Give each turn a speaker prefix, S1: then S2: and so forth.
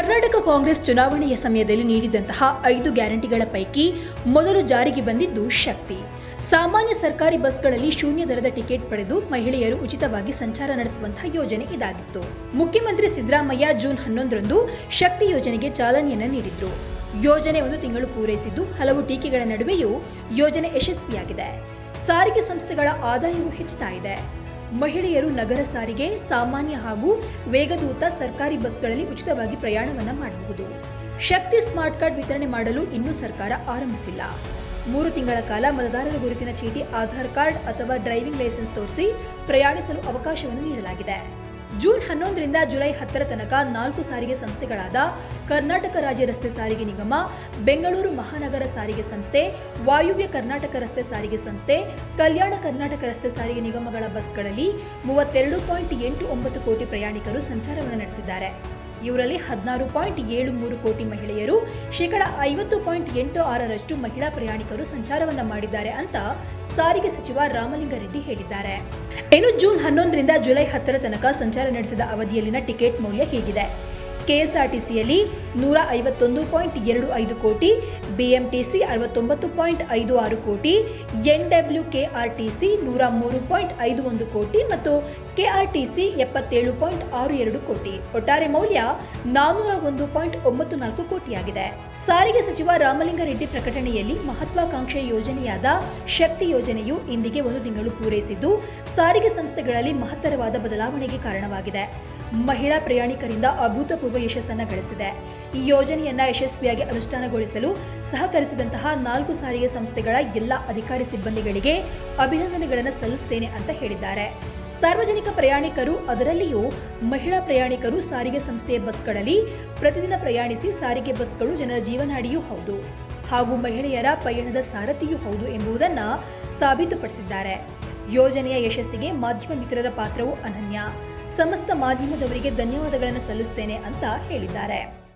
S1: ಕರ್ನಾಟಕ ಕಾಂಗ್ರೆಸ್ ಚುನಾವಣೆಯ ಸಮಯದಲ್ಲಿ ನೀಡಿದಂತಹ ಐದು ಗ್ಯಾರಂಟಿಗಳ ಪೈಕಿ ಮೊದಲು ಜಾರಿಗೆ ಬಂದಿದ್ದು ಶಕ್ತಿ ಸಾಮಾನ್ಯ ಸರ್ಕಾರಿ ಬಸ್ಗಳಲ್ಲಿ ಶೂನ್ಯ ದರದ ಟಿಕೆಟ್ ಪಡೆದು ಮಹಿಳೆಯರು ಉಚಿತವಾಗಿ ಸಂಚಾರ ನಡೆಸುವಂತಹ ಯೋಜನೆ ಇದಾಗಿತ್ತು ಮುಖ್ಯಮಂತ್ರಿ ಸಿದ್ದರಾಮಯ್ಯ ಜೂನ್ ಹನ್ನೊಂದರಂದು ಶಕ್ತಿ ಯೋಜನೆಗೆ ಚಾಲನೆಯನ್ನ ನೀಡಿದ್ರು ಯೋಜನೆ ಒಂದು ತಿಂಗಳು ಪೂರೈಸಿದ್ದು ಹಲವು ಟೀಕೆಗಳ ನಡುವೆಯೂ ಯೋಜನೆ ಯಶಸ್ವಿಯಾಗಿದೆ ಸಾರಿಗೆ ಸಂಸ್ಥೆಗಳ ಆದಾಯವೂ ಹೆಚ್ಚುತ್ತಾ ಇದೆ ಮಹಿಳೆಯರು ನಗರ ಸಾರಿಗೆ ಸಾಮಾನ್ಯ ಹಾಗೂ ವೇಗದೂತ ಸರ್ಕಾರಿ ಬಸ್ಗಳಲ್ಲಿ ಉಚಿತವಾಗಿ ಪ್ರಯಾಣವನ್ನ ಮಾಡಬಹುದು ಶಕ್ತಿ ಸ್ಮಾರ್ಟ್ ಕಾರ್ಡ್ ವಿತರಣೆ ಮಾಡಲು ಇನ್ನೂ ಸರ್ಕಾರ ಆರಂಭಿಸಿಲ್ಲ ಮೂರು ತಿಂಗಳ ಕಾಲ ಮತದಾರರ ಗುರುತಿನ ಚೀಟಿ ಆಧಾರ್ ಕಾರ್ಡ್ ಅಥವಾ ಡ್ರೈವಿಂಗ್ ಲೈಸೆನ್ಸ್ ತೋರಿಸಿ ಪ್ರಯಾಣಿಸಲು ಅವಕಾಶವನ್ನು ನೀಡಲಾಗಿದೆ ಜೂನ್ ಹನ್ನೊಂದರಿಂದ ಜುಲೈ ಹತ್ತರ ತನಕ ನಾಲ್ಕು ಸಾರಿಗೆ ಸಂಸ್ಥೆಗಳಾದ ಕರ್ನಾಟಕ ರಾಜ್ಯ ರಸ್ತೆ ಸಾರಿಗೆ ನಿಗಮ ಬೆಂಗಳೂರು ಮಹಾನಗರ ಸಾರಿಗೆ ಸಂಸ್ಥೆ ವಾಯುವ್ಯ ಕರ್ನಾಟಕ ರಸ್ತೆ ಸಾರಿಗೆ ಸಂಸ್ಥೆ ಕಲ್ಯಾಣ ಕರ್ನಾಟಕ ರಸ್ತೆ ಸಾರಿಗೆ ನಿಗಮಗಳ ಬಸ್ಗಳಲ್ಲಿ ಮೂವತ್ತೆರಡು ಪಾಯಿಂಟ್ ಎಂಟು ಒಂಬತ್ತು ಕೋಟಿ ಪ್ರಯಾಣಿಕರು ಸಂಚಾರವನ್ನು ನಡೆಸಿದ್ದಾರೆ ಇವರಲ್ಲಿ ಹದಿನಾರು ಪಾಯಿಂಟ್ ಏಳು ಮೂರು ಕೋಟಿ ಮಹಿಳೆಯರು ಶೇಕಡ ಐವತ್ತು ಪಾಯಿಂಟ್ ಎಂಟು ಆರರಷ್ಟು ಮಹಿಳಾ ಪ್ರಯಾಣಿಕರು ಸಂಚಾರವನ್ನ ಮಾಡಿದ್ದಾರೆ ಅಂತ ಸಾರಿಗೆ ಸಚಿವ ರಾಮಲಿಂಗಾರೆಡ್ಡಿ ಹೇಳಿದ್ದಾರೆ ಇನ್ನು ಜೂನ್ ಹನ್ನೊಂದರಿಂದ ಜುಲೈ ಹತ್ತರ ತನಕ ಸಂಚಾರ ನಡೆಸಿದ ಅವಧಿಯಲ್ಲಿನ ಟಿಕೆಟ್ ಮೌಲ್ಯ ಹೀಗಿದೆ ಕೆಎಸ್ಆರ್ಟಿಸಿಯಲ್ಲಿ ನೂರ ಐವತ್ತೊಂದು ಪಾಯಿಂಟ್ ಎರಡು ಐದು ಕೋಟಿ ಬಿಎಂಟಿಸಿ ಅರವತ್ತೊಂಬತ್ತು ಪಾಯಿಂಟ್ ಐದು ಆರು ಕೋಟಿ ಎನ್ಡಬ್ಲ್ಯೂ ಕೆಆರ್ಟಿಸಿ ನೂರ ಮೂರು ಪಾಯಿಂಟ್ ಐದು ಒಂದು ಕೋಟಿ ಮತ್ತು ಕೆಆರ್ಟಿಸಿ ಎಪ್ಪತ್ತೇಳು ಪಾಯಿಂಟ್ ಆರು ಎರಡು ಕೋಟಿ ಒಟ್ಟಾರೆ ಮೌಲ್ಯ ನಾನ್ನೂರ ಒಂದು ಪಾಯಿಂಟ್ ಒಂಬತ್ತು ನಾಲ್ಕು ಕೋಟಿಯಾಗಿದೆ ಸಾರಿಗೆ ಸಚಿವ ರಾಮಲಿಂಗಾರೆಡ್ಡಿ ಪ್ರಕಟಣೆಯಲ್ಲಿ ಮಹತ್ವಾಕಾಂಕ್ಷೆ ಯೋಜನೆಯಾದ ಶಕ್ತಿ ಯೋಜನೆಯು ಇಂದಿಗೆ ಒಂದು ತಿಂಗಳು ಪೂರೈಸಿದ್ದು ಸಾರಿಗೆ ಸಂಸ್ಥೆಗಳಲ್ಲಿ ಮಹತ್ತರವಾದ ಬದಲಾವಣೆಗೆ ಕಾರಣವಾಗಿದೆ ಮಹಿಳಾ ಪ್ರಯಾಣಿಕರಿಂದ ಅಭೂತಪೂರ್ವ ಯಶಸ್ಸನ್ನ ಗಳಿಸಿದೆ ಈ ಯೋಜನೆಯನ್ನ ಯಶಸ್ವಿಯಾಗಿ ಅನುಷ್ಠಾನಗೊಳಿಸಲು ಸಹಕರಿಸಿದಂತಹ ನಾಲ್ಕು ಸಾರಿಗೆ ಸಂಸ್ಥೆಗಳ ಎಲ್ಲ ಅಧಿಕಾರಿ ಸಿಬ್ಬಂದಿಗಳಿಗೆ ಅಭಿನಂದನೆಗಳನ್ನು ಸಲ್ಲಿಸುತ್ತೇನೆ ಅಂತ ಹೇಳಿದ್ದಾರೆ ಸಾರ್ವಜನಿಕ ಪ್ರಯಾಣಿಕರು ಅದರಲ್ಲಿಯೂ ಮಹಿಳಾ ಪ್ರಯಾಣಿಕರು ಸಾರಿಗೆ ಸಂಸ್ಥೆಯ ಬಸ್ಗಳಲ್ಲಿ ಪ್ರತಿದಿನ ಪ್ರಯಾಣಿಸಿ ಸಾರಿಗೆ ಬಸ್ಗಳು ಜನರ ಜೀವನಾಡಿಯೂ ಹೌದು ಹಾಗೂ ಮಹಿಳೆಯರ ಪಯಣದ ಸಾರಥಿಯೂ ಹೌದು ಎಂಬುದನ್ನು ಸಾಬೀತುಪಡಿಸಿದ್ದಾರೆ ಯೋಜನೆಯ ಯಶಸ್ಸಿಗೆ ಮಾಧ್ಯಮ ಮಿತ್ರರ ಪಾತ್ರವು ಅನನ್ಯ ಸಮಸ್ತ ಮಾಧ್ಯಮದವರಿಗೆ ಧನ್ಯವಾದಗಳನ್ನು ಸಲ್ಲಿಸುತ್ತೇನೆ ಅಂತ ಹೇಳಿದ್ದಾರೆ